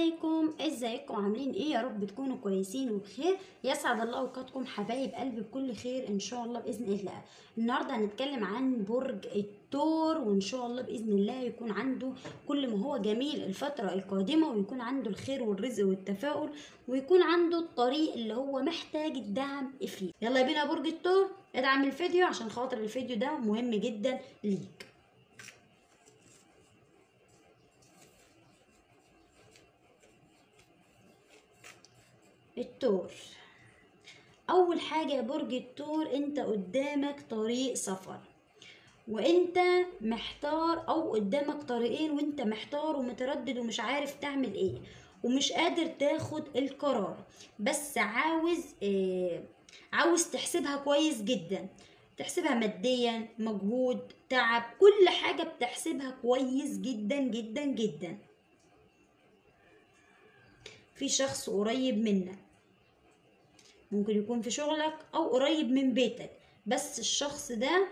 عليكم ازيكم عاملين ايه يا رب تكونوا كويسين وبخير يسعد الله اوقاتكم حبايب قلبي بكل خير ان شاء الله باذن الله النهارده هنتكلم عن برج الثور وان شاء الله باذن الله يكون عنده كل ما هو جميل الفتره القادمه ويكون عنده الخير والرزق والتفاؤل ويكون عنده الطريق اللي هو محتاج الدعم فيه يلا بينا برج الثور ادعم الفيديو عشان خاطر الفيديو ده مهم جدا ليك التور اول حاجه يا برج التور انت قدامك طريق سفر وانت محتار او قدامك طريقين وانت محتار ومتردد ومش عارف تعمل ايه ومش قادر تاخد القرار بس عاوز آه عاوز تحسبها كويس جدا تحسبها ماديا مجهود تعب كل حاجة بتحسبها كويس جدا جدا جدا في شخص قريب منك ممكن يكون في شغلك او قريب من بيتك بس الشخص ده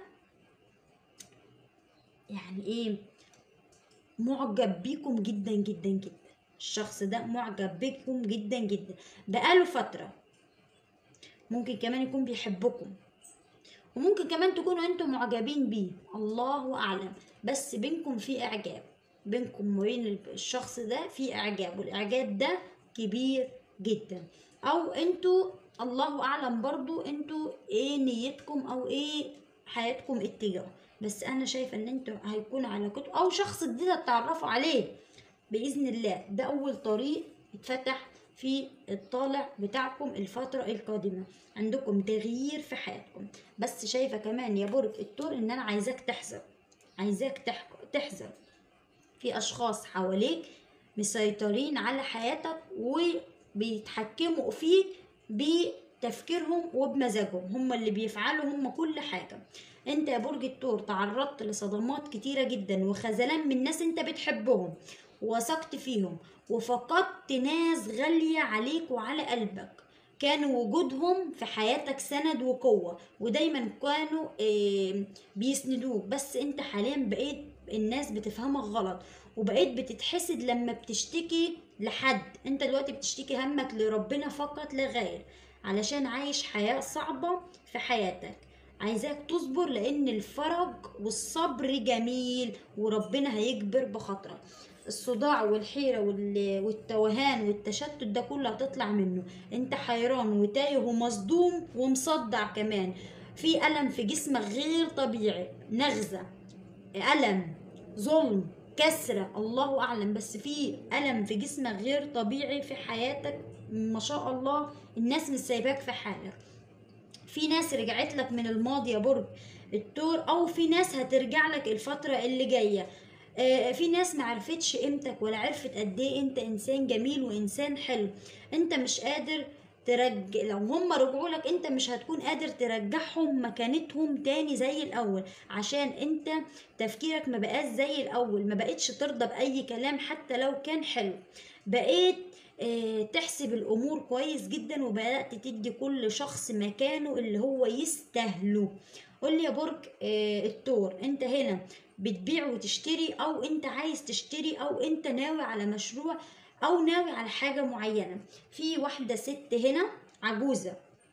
يعني ايه معجب بيكم جدا جدا جدا الشخص ده معجب بيكم جدا جدا بقاله فترة ممكن كمان يكون بيحبكم وممكن كمان تكونوا انتم معجبين بيه الله اعلم بس بينكم في اعجاب بينكم وبين الشخص ده في اعجاب والاعجاب ده كبير جدا او انتوا الله اعلم برضو انتوا ايه نيتكم او ايه حياتكم اتجاه بس انا شايفه ان انتوا هيكون علاقتكم او شخص جديد تتعرفوا عليه باذن الله ده اول طريق اتفتح في الطالع بتاعكم الفترة القادمة عندكم تغيير في حياتكم بس شايفة كمان يا برج الثور ان انا عايزاك تحذر عايزاك تحذر في اشخاص حواليك مسيطرين على حياتك وبيتحكموا فيك بتفكيرهم وبمزاجهم هم اللي بيفعلوا هم كل حاجة انت يا برج الثور تعرضت لصدمات كتيرة جدا وخذلان من ناس انت بتحبهم وثقت فيهم وفقدت ناس غالية عليك وعلى قلبك كانوا وجودهم في حياتك سند وقوة ودايما كانوا بيسندوك بس انت حاليا بقيت الناس بتفهمك غلط وبقيت بتتحسد لما بتشتكي لحد انت دلوقتي بتشتكي همك لربنا فقط لا غير علشان عايش حياة صعبة في حياتك عايزاك تصبر لان الفرج والصبر جميل وربنا هيجبر بخاطرك الصداع والحيرة والتوهان والتشتت ده كله هتطلع منه انت حيران وتايه ومصدوم ومصدع كمان في ألم في جسمك غير طبيعي نغزة ألم ظلم كسرة الله أعلم بس في ألم في جسمك غير طبيعي في حياتك ما شاء الله الناس مش سايباك في حالك في ناس رجعت لك من الماضي يا برج التور او في ناس هترجع لك الفترة اللي جاية في ناس معرفتش قيمتك ولا عرفت قد ايه انت انسان جميل وانسان حلو انت مش قادر ترج لو هم رجعوا لك انت مش هتكون قادر ترجعهم مكانتهم تاني زي الاول عشان انت تفكيرك ما بقاش زي الاول ما بقتش ترضى باي كلام حتى لو كان حلو بقيت اه تحسب الامور كويس جدا وبدات تدي كل شخص مكانه اللي هو يستاهله قول لي يا برج اه الثور انت هنا بتبيع وتشتري او انت عايز تشتري او انت ناوي على مشروع او ناوي على حاجة معينة في واحدة ست هنا عجوزة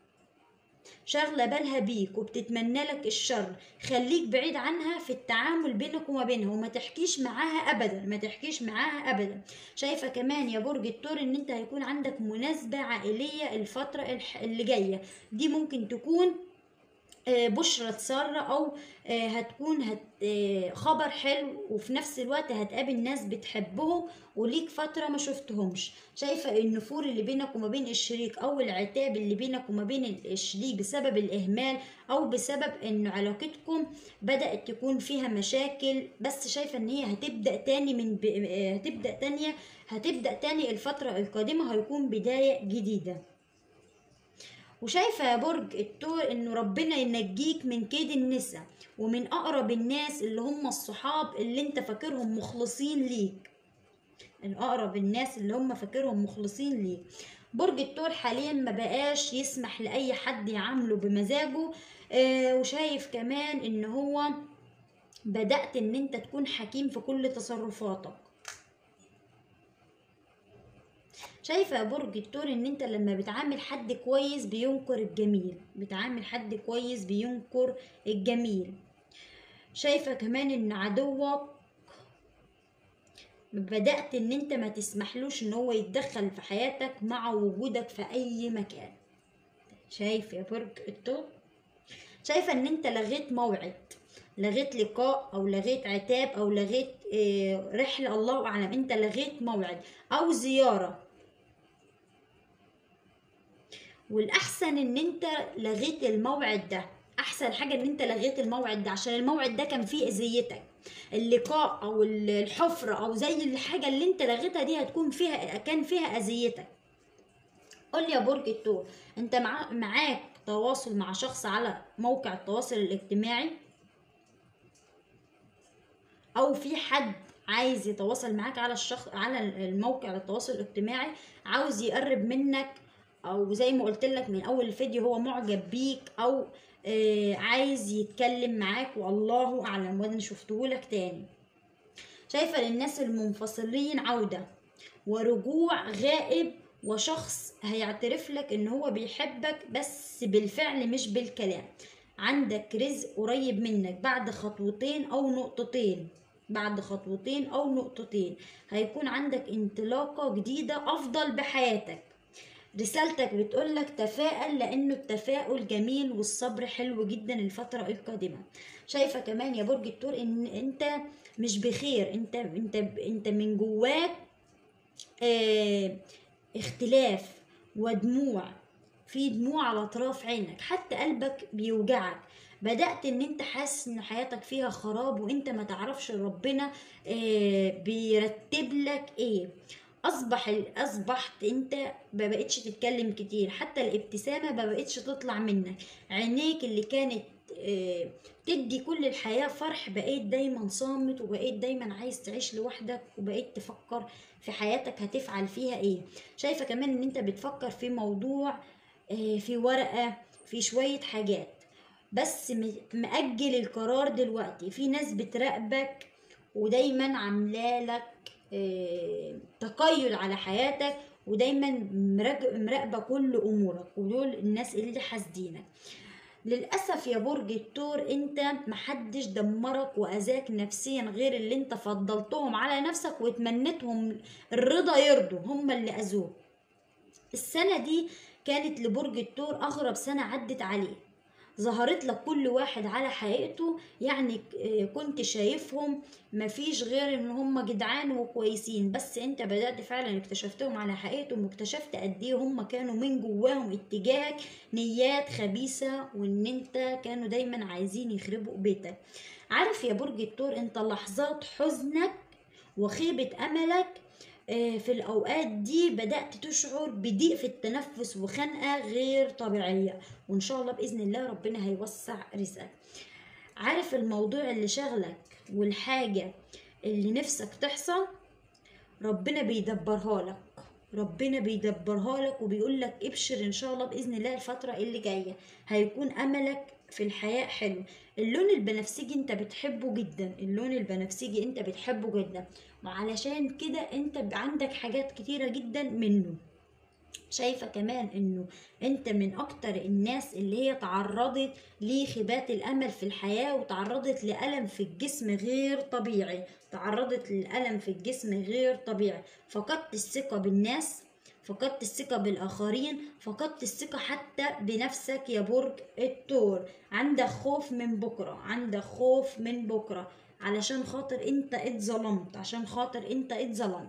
شاغلة بالها بيك وبتتمنى لك الشر خليك بعيد عنها في التعامل بينك وما بينها وما تحكيش معاها ابدا ما تحكيش معاها ابدا شايفة كمان يا برج الثور ان انت هيكون عندك مناسبة عائلية الفترة اللي جاية دي ممكن تكون بشرة سارة أو هتكون هت خبر حلو وفي نفس الوقت هتقابل ناس بتحبهم وليك فترة ما شفتهمش شايفة النفور اللي بينك وما بين الشريك أو العتاب اللي بينك وما بين الشريك بسبب الإهمال أو بسبب إن علاقتكم بدأت تكون فيها مشاكل بس شايفة إن هي هتبدأ تاني من ب... هتبدأ تانية هتبدأ تاني الفترة القادمة هيكون بداية جديدة وشايفة يا برج الثور انه ربنا ينجيك من كيد النساء ومن اقرب الناس اللي هم الصحاب اللي انت فاكرهم مخلصين ليك الاقرب الناس اللي هم فاكرهم مخلصين ليك برج الثور حاليا ما بقاش يسمح لاي حد يعامله بمزاجه آه وشايف كمان ان هو بدأت ان انت تكون حكيم في كل تصرفاتك شايفة يا برج الثور ان انت لما بتعامل حد كويس بينكر الجميل بتعامل حد كويس بينكر الجميل شايفة كمان ان عدوك بدأت ان انت ما تسمحلوش ان هو يتدخل في حياتك مع وجودك في اي مكان شايف يا برج الثور شايفة ان انت لغيت موعد لغيت لقاء او لغيت عتاب او لغيت آه، رحلة الله اعلم انت لغيت موعد او زيارة والاحسن ان انت لغيت الموعد ده احسن حاجة ان انت لغيت الموعد ده عشان الموعد ده كان فيه اذيتك اللقاء او الحفرة او زي الحاجة اللي انت لغيتها دي هتكون فيها كان فيها اذيتك قول لي يا برج الثور انت مع... معاك تواصل مع شخص على موقع التواصل الاجتماعي او في حد عايز يتواصل معاك على الشخص على الموقع التواصل الاجتماعي عاوز يقرب منك او زي ما قلت لك من اول الفيديو هو معجب بيك او آه عايز يتكلم معاك والله اعلم وانا شفته لك تاني شايفه للناس المنفصلين عوده ورجوع غائب وشخص هيعترف لك ان هو بيحبك بس بالفعل مش بالكلام عندك رزق قريب منك بعد خطوتين او نقطتين بعد خطوتين او نقطتين هيكون عندك انطلاقة جديدة افضل بحياتك رسالتك بتقولك تفائل لانه التفاؤل جميل والصبر حلو جدا الفترة القادمة شايفة كمان يا برج الثور ان انت مش بخير انت انت انت من جواك اه اختلاف ودموع في دموع على اطراف عينك حتى قلبك بيوجعك بدأت ان انت حاسس ان حياتك فيها خراب وانت ما تعرفش ربنا آه بيرتب لك ايه اصبح اصبحت انت ما بقتش تتكلم كتير حتى الابتسامه ما بقتش تطلع منك عينيك اللي كانت آه تدي كل الحياه فرح بقيت دايما صامت وبقيت دايما عايز تعيش لوحدك وبقيت تفكر في حياتك هتفعل فيها ايه شايفه كمان ان انت بتفكر في موضوع آه في ورقه في شويه حاجات بس مأجل القرار دلوقتي في ناس بتراقبك ودايما عاملالك اه تقيل على حياتك ودايما مراقبة كل أمورك ودول الناس اللي حاسدينك للأسف يا برج الثور انت محدش دمرك وأذاك نفسيا غير اللي انت فضلتهم على نفسك وتمنيتهم الرضا يرضوا هم اللي أذوك السنة دي كانت لبرج الثور أغرب سنة عدت عليه ظهرت لك كل واحد على حقيقته يعني كنت شايفهم مفيش غير ان هم جدعان وكويسين بس انت بدأت فعلا اكتشفتهم على حقيقتهم واكتشفت قد ايه هم كانوا من جواهم اتجاهك نيات خبيثة وان انت كانوا دايما عايزين يخربوا بيتك عارف يا برج الثور انت لحظات حزنك وخيبة املك في الأوقات دي بدأت تشعر بضيق في التنفس وخنقة غير طبيعية وإن شاء الله بإذن الله ربنا هيوسع رزقك عارف الموضوع اللي شغلك والحاجة اللي نفسك تحصل ربنا بيدبرها لك ربنا بيدبرها لك وبيقول لك ابشر ان شاء الله باذن الله الفتره اللي جايه هيكون املك في الحياه حلو اللون البنفسجي انت بتحبه جدا اللون البنفسجي انت بتحبه جدا وعلشان كده انت عندك حاجات كتيره جدا منه شايفة كمان انه انت من اكتر الناس اللي هي تعرضت لخيبات الامل في الحياة وتعرضت لألم في الجسم غير طبيعي تعرضت للألم في الجسم غير طبيعي فقدت الثقة بالناس فقدت الثقة بالآخرين فقدت الثقة حتى بنفسك يا برج الثور عندك خوف من بكرة عندك خوف من بكرة علشان خاطر انت اتظلمت عشان خاطر انت اتظلمت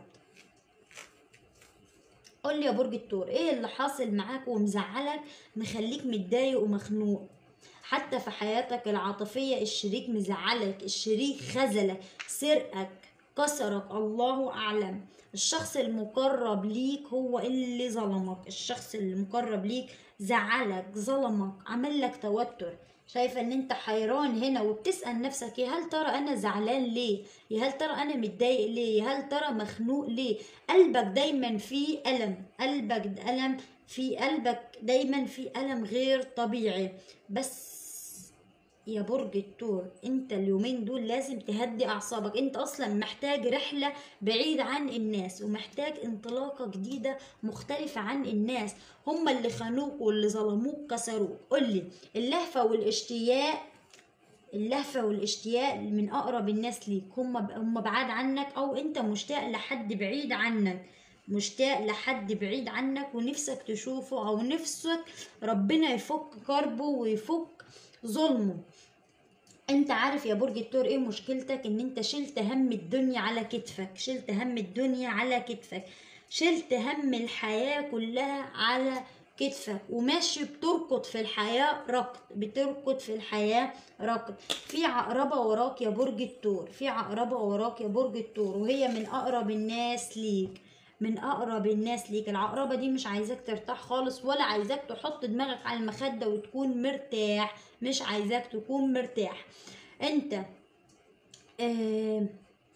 قول لي يا برج الثور ايه اللي حاصل معاك ومزعلك مخليك متضايق ومخنوق حتى في حياتك العاطفية الشريك مزعلك الشريك خذلك سرقك كسرك الله أعلم الشخص المقرب ليك هو اللي ظلمك الشخص المقرب ليك زعلك ظلمك عمل لك توتر شايفه ان انت حيران هنا وبتسال نفسك يا هل ترى انا زعلان ليه يا هل ترى انا متضايق ليه يا هل ترى مخنوق ليه قلبك دايما فيه الم قلبك الم في قلبك دايما في الم غير طبيعي بس يا برج الثور انت اليومين دول لازم تهدي اعصابك انت اصلا محتاج رحلة بعيد عن الناس ومحتاج انطلاقة جديدة مختلفة عن الناس هم اللي خانوك واللي ظلموك كسروك قولي اللهفة والاشتياق اللهفة والاشتياق من أقرب الناس ليك هم هم بعاد عنك أو أنت مشتاق لحد بعيد عنك مشتاق لحد بعيد عنك ونفسك تشوفه أو نفسك ربنا يفك كربه ويفك ظلمه انت عارف يا برج الثور ايه مشكلتك ان انت شلت هم الدنيا على كتفك شلت هم الدنيا على كتفك شلت هم الحياة كلها على كتفك وماشي بتركض في الحياة ركض بتركض في الحياة ركض في عقربة وراك يا برج الثور في عقربة وراك يا برج الثور وهي من أقرب الناس ليك من أقرب الناس ليك العقربة دي مش عايزاك ترتاح خالص ولا عايزاك تحط دماغك على المخدة وتكون مرتاح مش عايزاك تكون مرتاح انت اه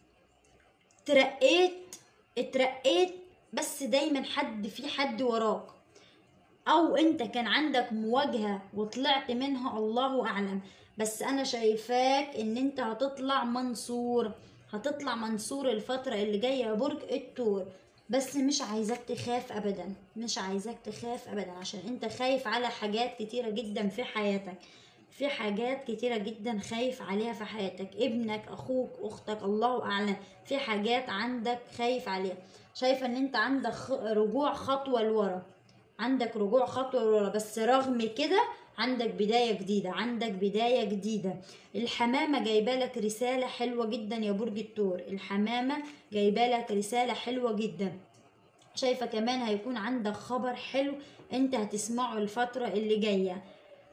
ترقيت اترقيت بس دايما حد في حد وراك او انت كان عندك مواجهة وطلعت منها الله اعلم بس انا شايفاك ان انت هتطلع منصور هتطلع منصور الفترة اللي جاية يا برج التور بس مش عايزاك تخاف ابدا مش عايزاك تخاف ابدا عشان انت خايف على حاجات كتيرة جدا في حياتك في حاجات كتيرة جدا خايف عليها في حياتك ابنك اخوك اختك الله اعلم في حاجات عندك خايف عليها شايفة ان انت عندك رجوع خطوة لورا عندك رجوع خطوة لورا بس رغم كده عندك بداية جديدة عندك بداية جديدة الحمامة جايبة لك رسالة حلوة جدا يا برج الثور الحمامة جايبة لك رسالة حلوة جدا شايفة كمان هيكون عندك خبر حلو انت هتسمعه الفترة اللي جاية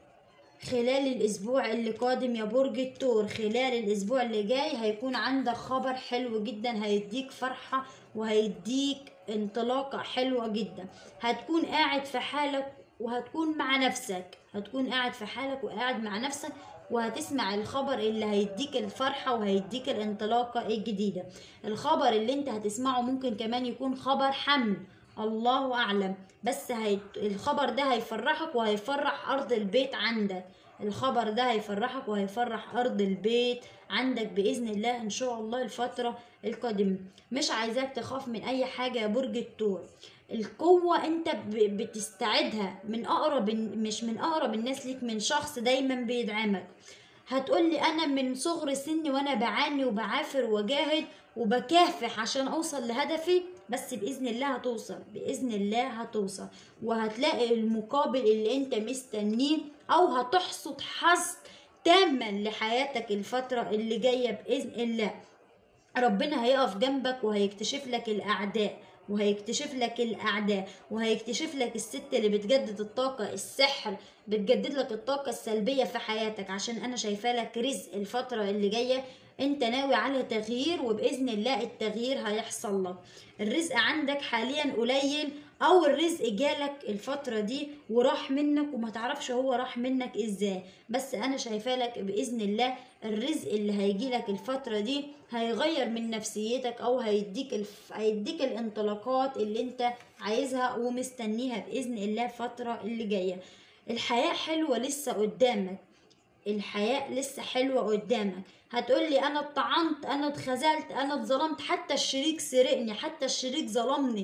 خلال الاسبوع اللي قادم يا برج الثور خلال الاسبوع اللي جاي هيكون عندك خبر حلو جدا هيديك فرحة وهيديك انطلاقة حلوة جدا هتكون قاعد في حالك وهتكون مع نفسك هتكون قاعد في حالك وقاعد مع نفسك وهتسمع الخبر اللي هيديك الفرحة وهيديك الانطلاقة الجديدة الخبر اللي انت هتسمعه ممكن كمان يكون خبر حمل الله أعلم بس هي... الخبر ده هيفرحك وهيفرح أرض البيت عندك الخبر ده هيفرحك وهيفرح أرض البيت عندك بإذن الله إن شاء الله الفترة القادمة مش عايزاك تخاف من أي حاجة يا برج الثور القوة انت بتستعدها من اقرب مش من اقرب الناس ليك من شخص دايما بيدعمك هتقولي انا من صغر سني وانا بعاني وبعافر وجاهد وبكافح عشان اوصل لهدفي بس باذن الله هتوصل باذن الله هتوصل وهتلاقي المقابل اللي انت مستنيه او هتحصد حظ تاما لحياتك الفترة اللي جاية باذن الله ربنا هيقف جنبك وهيكتشف لك الاعداء وهيكتشف لك الاعداء وهيكتشف لك الست اللي بتجدد الطاقه السحر بتجدد لك الطاقه السلبيه في حياتك عشان انا شايفه لك رزق الفتره اللي جايه انت ناوي على تغيير وباذن الله التغيير هيحصل لك الرزق عندك حاليا قليل او الرزق جالك الفترة دي وراح منك وما تعرفش هو راح منك ازاي بس انا شايفه لك باذن الله الرزق اللي هيجيلك الفترة دي هيغير من نفسيتك او هيديك الف... هيديك الانطلاقات اللي انت عايزها ومستنيها باذن الله الفترة اللي جاية الحياة حلوة لسه قدامك الحياة لسه حلوة قدامك هتقولي انا اتطعنت انا اتخذلت انا اتظلمت حتى الشريك سرقني حتى الشريك ظلمني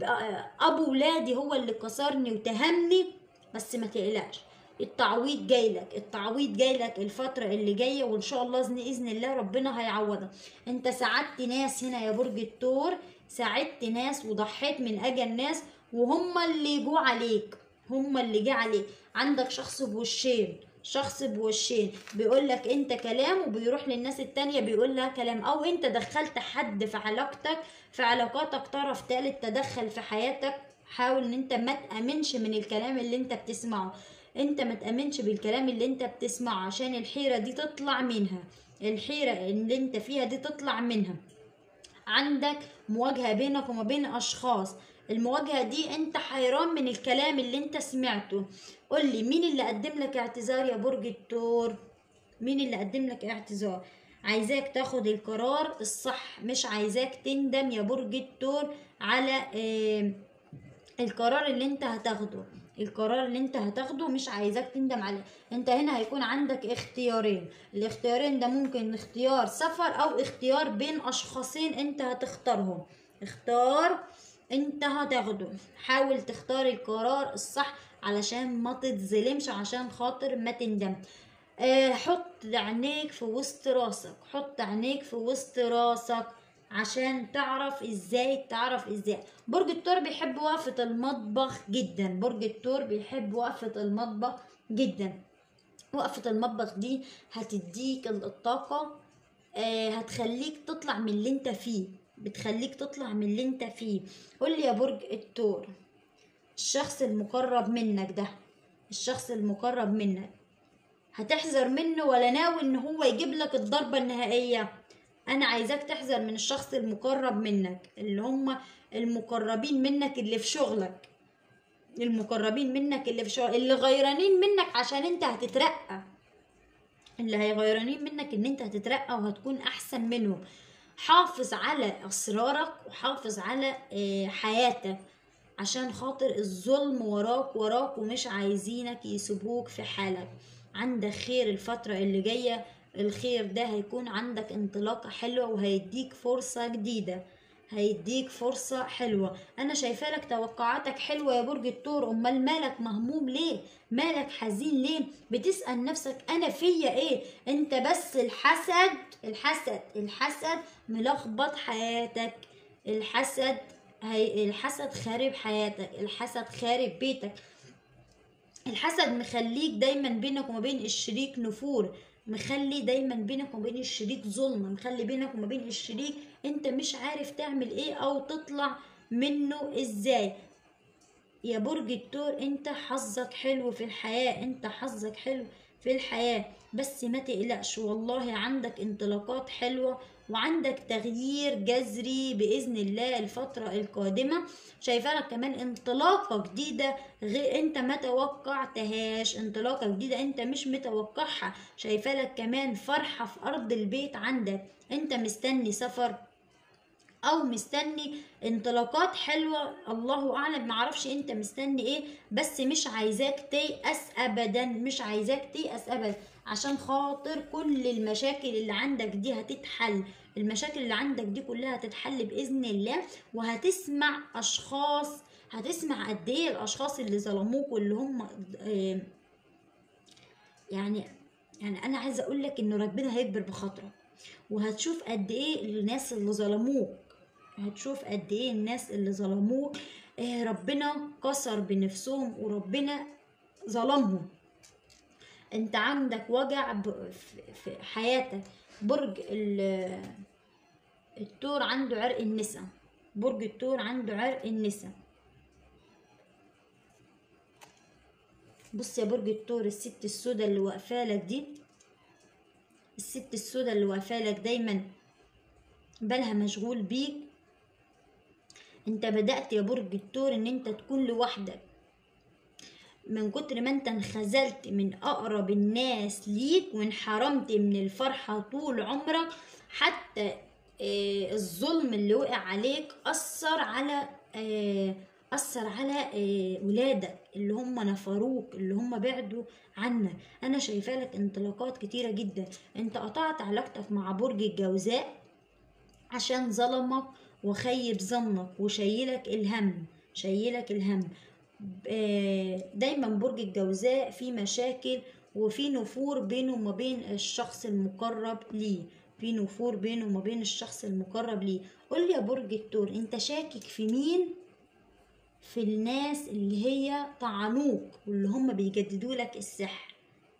ابو ولادي هو اللي كسرني وتهمني بس ما تقلقش التعويض جايلك التعويض جايلك الفترة اللي جاية وان شاء الله بإذن الله ربنا هيعوضك انت ساعدت ناس هنا يا برج الثور ساعدت ناس وضحيت من اجل ناس وهم اللي جو عليك هم اللي جه عليك عندك شخص بوشين شخص بوشين بيقول لك انت كلام وبيروح للناس التانية بيقول لها كلام او انت دخلت حد في علاقتك في علاقاتك طرف تالت تدخل في حياتك حاول ان انت ما تأمنش من الكلام اللي انت بتسمعه انت ما تأمنش بالكلام اللي انت بتسمعه عشان الحيرة دي تطلع منها الحيرة اللي انت فيها دي تطلع منها عندك مواجهة بينك وما بين اشخاص المواجهة دي انت حيران من الكلام اللي انت سمعته قولي مين اللي قدم لك اعتذار يا برج الثور مين اللي قدم لك اعتذار عايزاك تاخد القرار الصح مش عايزاك تندم يا برج الثور على اه القرار اللي انت هتاخده القرار اللي انت هتاخده مش عايزاك تندم عليه انت هنا هيكون عندك اختيارين الاختيارين ده ممكن اختيار سفر او اختيار بين اشخاصين انت هتختارهم اختار انت هتاخده حاول تختار القرار الصح علشان ما تتظلمش عشان خاطر ما تندم اه حط عينيك في وسط راسك حط عينيك في وسط راسك عشان تعرف ازاي تعرف ازاي برج الثور بيحب وقفة المطبخ جدا برج الثور بيحب وقفة المطبخ جدا وقفة المطبخ دي هتديك الطاقة آه هتخليك تطلع من اللي انت فيه بتخليك تطلع من اللي انت فيه قول لي يا برج الثور الشخص المقرب منك ده الشخص المقرب منك هتحذر منه ولا ناوي ان هو يجيب لك الضربة النهائية انا عايزاك تحذر من الشخص المقرب منك اللي هم المقربين منك اللي في شغلك المقربين منك اللي في شغلك اللي غيرانين منك عشان انت هتترقى اللي هيغيرانين منك ان انت هتترقى وهتكون احسن منهم حافظ على اسرارك وحافظ على حياتك عشان خاطر الظلم وراك وراك ومش عايزينك يسيبوك في حالك عندك خير الفترة اللي جاية الخير ده هيكون عندك انطلاقة حلوة وهيديك فرصة جديدة هيديك فرصة حلوة أنا شايفة لك توقعاتك حلوة يا برج الثور أمال مالك مهموم ليه مالك حزين ليه بتسأل نفسك أنا فيا إيه أنت بس الحسد الحسد الحسد ملخبط حياتك الحسد هي الحسد خارب حياتك الحسد خارب بيتك الحسد مخليك دايما بينك وما بين الشريك نفور مخلي دايما بينك وما بين الشريك ظلم مخلي بينك وما بين الشريك انت مش عارف تعمل ايه او تطلع منه ازاي يا برج الثور انت حظك حلو في الحياة انت حظك حلو في الحياة بس ما تقلقش والله عندك انطلاقات حلوة وعندك تغيير جذري بإذن الله الفترة القادمة شايفة لك كمان انطلاقة جديدة غير انت ما توقعتهاش انطلاقة جديدة انت مش متوقعها شايفة لك كمان فرحة في أرض البيت عندك انت مستني سفر او مستني انطلاقات حلوة الله اعلم معرفش انت مستني ايه بس مش عايزاك تيأس ابدا مش عايزاك تيأس ابدا عشان خاطر كل المشاكل اللي عندك دي هتتحل المشاكل اللي عندك دي كلها هتتحل باذن الله وهتسمع اشخاص هتسمع قد ايه الاشخاص اللي ظلموك واللي هم آه يعني يعني انا عايزه اقول لك ان ربنا هيكبر بخاطرك وهتشوف قد ايه الناس اللي ظلموك هتشوف قد ايه الناس اللي ظلموك آه ربنا كسر بنفسهم وربنا ظلمهم انت عندك وجع في حياتك برج الثور عنده عرق النساء برج الثور عنده عرق النساء بص يا برج الثور الست السوداء اللي واقفالك دي الست السوداء اللي واقفالك دايما بالها مشغول بيك انت بدأت يا برج الثور ان انت تكون لوحدك من كتر ما انت انخذلت من اقرب الناس ليك وانحرمت من الفرحة طول عمرك حتى آه الظلم اللي وقع عليك اثر على آه اثر على آه ولادك اللي هم نفروك اللي هم بعدوا عنك انا شايفه لك انطلاقات كتيره جدا انت قطعت علاقتك مع برج الجوزاء عشان ظلمك وخيب ظنك وشيلك الهم شيلك الهم دايما برج الجوزاء في مشاكل وفي نفور بينه وما بين الشخص المقرب ليه في نفور بينه وما بين الشخص المقرب ليه قول لي يا برج الثور انت شاكك في مين في الناس اللي هي طعنوك واللي هم بيجددوا لك السحر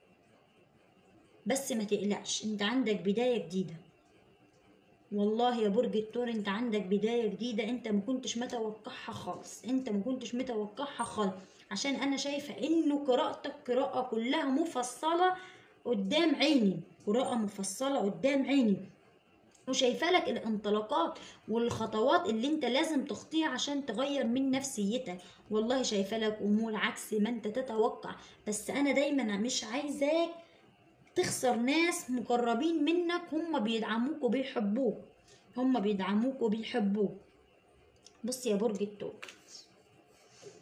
بس ما تقلقش انت عندك بداية جديدة والله يا برج الثور انت عندك بداية جديدة انت ما كنتش متوقعها خالص انت ما كنتش متوقعها خالص عشان انا شايفة انه قراءتك قراءة كلها مفصلة قدام عيني قراءة مفصلة قدام عيني وشايفة لك الانطلاقات والخطوات اللي انت لازم تخطيها عشان تغير من نفسيتك والله شايفة لك امور عكس ما انت تتوقع بس انا دايما مش عايزاك تخسر ناس مقربين منك هم بيدعموك وبيحبوك هم بيدعموك وبيحبوك بص يا برج الثور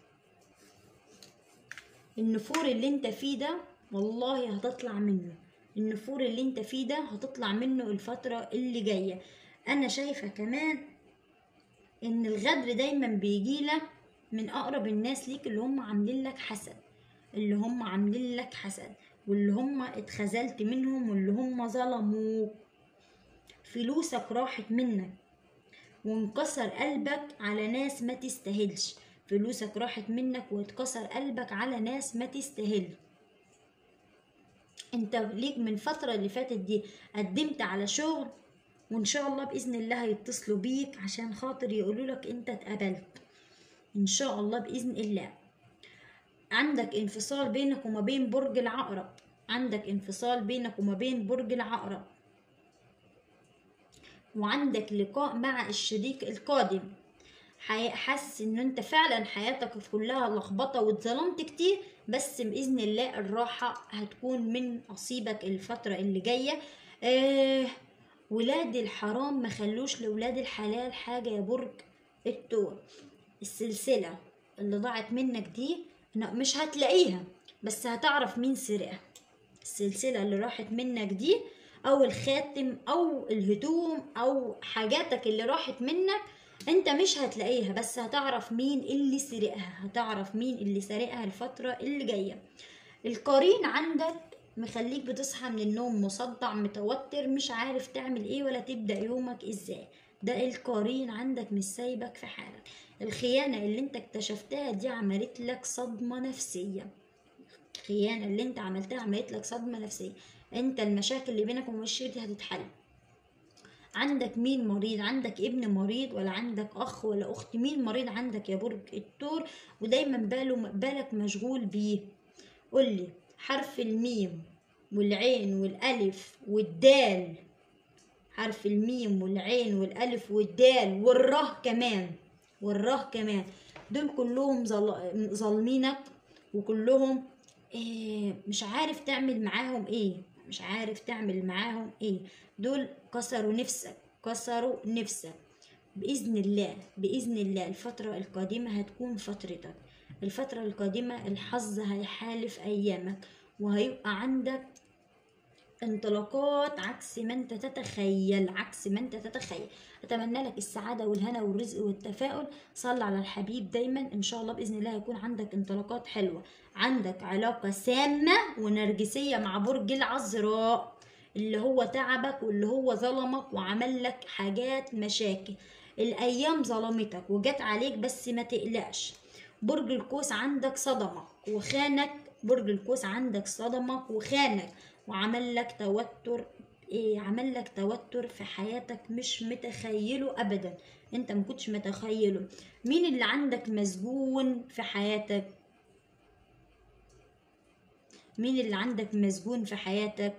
النفور اللي انت فيه ده والله هتطلع منه النفور اللي انت فيه ده هتطلع منه الفترة اللي جاية انا شايفة كمان ان الغدر دايما بيجيلك من اقرب الناس ليك اللي هم عاملين لك حسد اللي هم عاملين لك حسد واللي هم اتخذلت منهم واللي هم ظلموك فلوسك راحت منك وانكسر قلبك على ناس ما تستاهلش فلوسك راحت منك واتكسر قلبك على ناس ما تستاهل انت ليك من الفترة اللي فاتت دي قدمت على شغل وان شاء الله باذن الله هيتصلوا بيك عشان خاطر يقولوا لك انت اتقبلت ان شاء الله باذن الله عندك انفصال بينك وما بين برج العقرب عندك انفصال بينك وما بين برج العقرب وعندك لقاء مع الشريك القادم حي- حاسس ان انت فعلا حياتك كلها لخبطه واتظلمت كتير بس باذن الله الراحه هتكون من نصيبك الفتره اللي جايه آه ولاد الحرام ما خلوش لولاد الحلال حاجه يا برج الثور السلسله اللي ضاعت منك دي لا، مش هتلاقيها بس هتعرف مين سرقها السلسله اللي راحت منك دي او الخاتم او الهدوم او حاجاتك اللي راحت منك انت مش هتلاقيها بس هتعرف مين اللي سرقها هتعرف مين اللي سرقها الفترة اللي جاية القرين عندك مخليك بتصحى من النوم مصدع متوتر مش عارف تعمل ايه ولا تبدأ يومك ازاي ده القرين عندك مش سايبك في حالك الخيانة اللي انت اكتشفتها دي عملت لك صدمة نفسية الخيانة اللي انت عملتها عملت لك صدمة نفسية انت المشاكل اللي بينك وبين الشريك هتتحل عندك مين مريض عندك ابن مريض ولا عندك اخ ولا اخت مين مريض عندك يا برج الثور ودايما باله بالك مشغول بيه قولي حرف الميم والعين والالف والدال حرف الميم والعين والالف والدال والره كمان والره كمان دول كلهم ظل- ظالمينك وكلهم إيه مش عارف تعمل معاهم ايه مش عارف تعمل معاهم ايه دول كسروا نفسك كسروا نفسك بإذن الله بإذن الله الفترة القادمة هتكون فترتك الفترة القادمة الحظ هيحالف أيامك وهيبقى عندك انطلاقات عكس ما انت تتخيل عكس ما انت تتخيل اتمنى لك السعاده والهنا والرزق والتفاؤل صل على الحبيب دايما ان شاء الله باذن الله هيكون عندك انطلاقات حلوه عندك علاقه سامه ونرجسيه مع برج العذراء اللي هو تعبك واللي هو ظلمك وعمل لك حاجات مشاكل الايام ظلمتك وجت عليك بس ما تقلقش برج القوس عندك صدمك وخانك برج القوس عندك صدمك وخانك وعمل لك توتر إيه عمل لك توتر في حياتك مش متخيله ابدا انت ما كنتش متخيله مين اللي عندك مسجون في حياتك مين اللي عندك مسجون في حياتك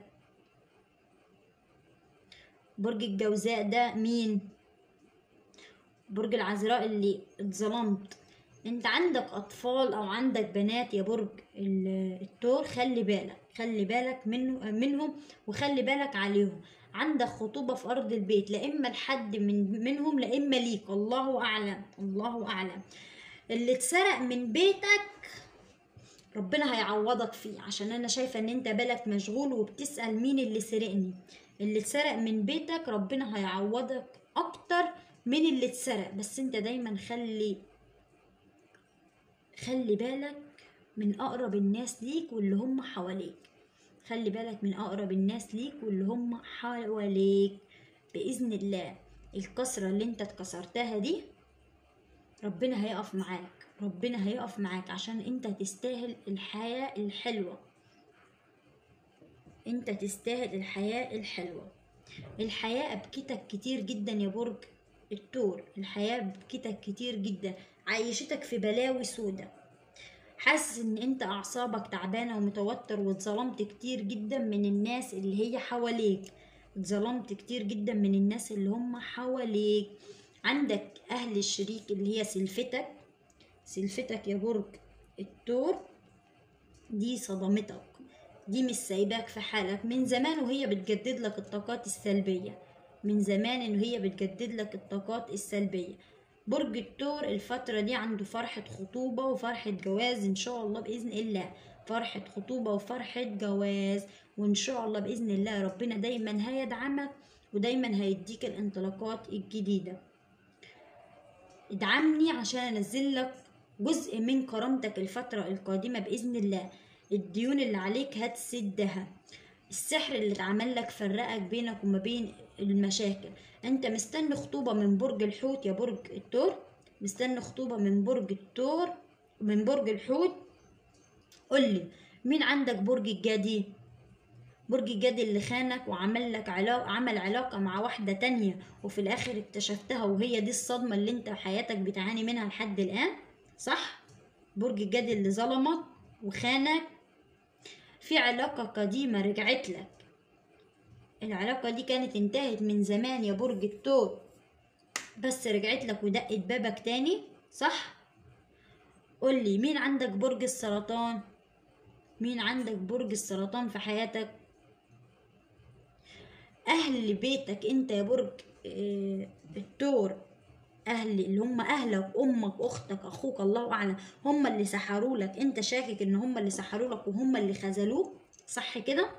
برج الجوزاء ده مين برج العذراء اللي اتظلمت انت عندك اطفال او عندك بنات يا برج ال- الثور خلي بالك خلي بالك منه منهم وخلي بالك عليهم عندك خطوبة في أرض البيت لا إما لحد من منهم لا إما ليك الله أعلم الله أعلم اللي اتسرق من بيتك ربنا هيعوضك فيه عشان أنا شايفة إن أنت بالك مشغول وبتسأل مين اللي سرقني اللي اتسرق من بيتك ربنا هيعوضك أكتر من اللي اتسرق بس أنت دايما خلي خلي بالك من أقرب الناس ليك واللي هم حواليك خلي بالك من أقرب الناس ليك واللي هم حواليك بإذن الله الكسرة اللي انت اتكسرتها دي ربنا هيقف معاك ربنا هيقف معاك عشان انت تستاهل الحياة الحلوة انت تستاهل الحياة الحلوة الحياة أبكتك كتير جدا يا برج الثور الحياة بكتك كتير جدا عيشتك في بلاوي سودة حاسس ان انت اعصابك تعبانه ومتوتر واتظلمت كتير جدا من الناس اللي هي حواليك اتظلمت كتير جدا من الناس اللي هم حواليك عندك اهل الشريك اللي هي سلفتك سلفتك يا برج الثور دي صدمتك دي مش سايباك في حالك من زمان وهي بتجدد لك الطاقات السلبية من زمان ان هي بتجدد لك الطاقات السلبية برج الثور الفترة دي عنده فرحة خطوبة وفرحة جواز إن شاء الله بإذن الله فرحة خطوبة وفرحة جواز وإن شاء الله بإذن الله ربنا دايما هيدعمك ودايما هيديك الانطلاقات الجديدة ادعمني عشان أنزل لك جزء من كرامتك الفترة القادمة بإذن الله الديون اللي عليك هتسدها السحر اللي اتعمل لك فرقك بينك وما بين المشاكل انت مستني خطوبة من برج الحوت يا برج الثور مستني خطوبة من برج الثور من برج الحوت قولي مين عندك برج الجدي برج الجدي اللي خانك وعمل لك علاقة عمل علاقة مع واحدة تانية وفي الآخر اكتشفتها وهي دي الصدمة اللي انت حياتك بتعاني منها لحد الآن صح برج الجدي اللي ظلمك وخانك في علاقة قديمة رجعت لك العلاقة دي كانت انتهت من زمان يا برج الثور بس رجعت لك ودقت بابك تاني صح قولي مين عندك برج السرطان مين عندك برج السرطان في حياتك اهل بيتك انت يا برج اه الثور اهل اللي هم اهلك امك اختك اخوك الله اعلم هم اللي سحروا لك انت شاكك ان هم اللي سحروا لك وهم اللي خذلوك صح كده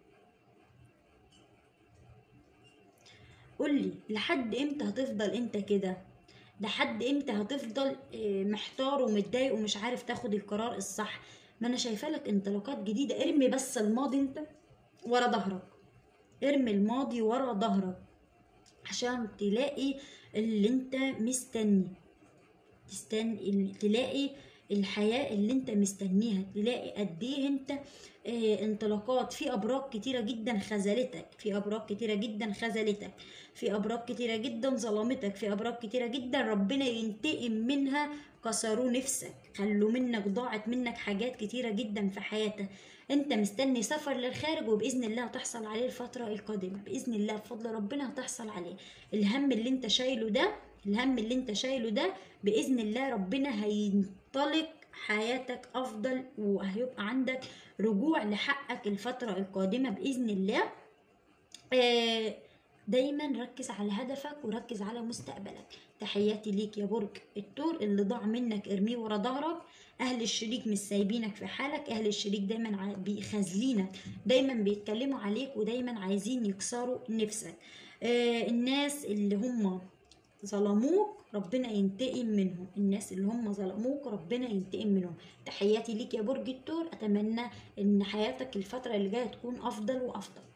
قولي لحد امتى هتفضل انت كده لحد امتى هتفضل محتار ومتضايق ومش عارف تاخد القرار الصح ما انا شايفه لك انطلاقات جديده ارمي بس الماضي انت ورا ظهرك ارمي الماضي ورا ظهرك عشان تلاقي اللي انت مستني تستني تلاقي الحياة اللي انت مستنيها تلاقي قد ايه انت اه انطلاقات في ابراج كتيرة جدا خذلتك في ابراج كتيرة جدا خذلتك في ابراج كتيرة جدا ظلمتك في ابراج كتيرة جدا ربنا ينتقم منها كسروا نفسك خلوا منك ضاعت منك حاجات كتيرة جدا في حياتك انت مستني سفر للخارج وباذن الله هتحصل عليه الفترة القادمة باذن الله بفضل ربنا هتحصل عليه الهم اللي انت شايله ده الهم اللي انت شايله ده باذن الله ربنا هينطلق حياتك افضل وهيبقى عندك رجوع لحقك الفترة القادمة باذن الله آه دايما ركز على هدفك وركز على مستقبلك تحياتي ليك يا برج الثور اللي ضاع منك ارميه ورا ظهرك اهل الشريك مش سايبينك في حالك اهل الشريك دايما بيخذلينك دايما بيتكلموا عليك ودايما عايزين يكسروا نفسك آه الناس اللي هم ظلموك ربنا ينتقم منهم الناس اللي هم ظلموك ربنا ينتقم منهم تحياتي ليك يا برج الثور اتمنى ان حياتك الفتره اللي جايه تكون افضل وافضل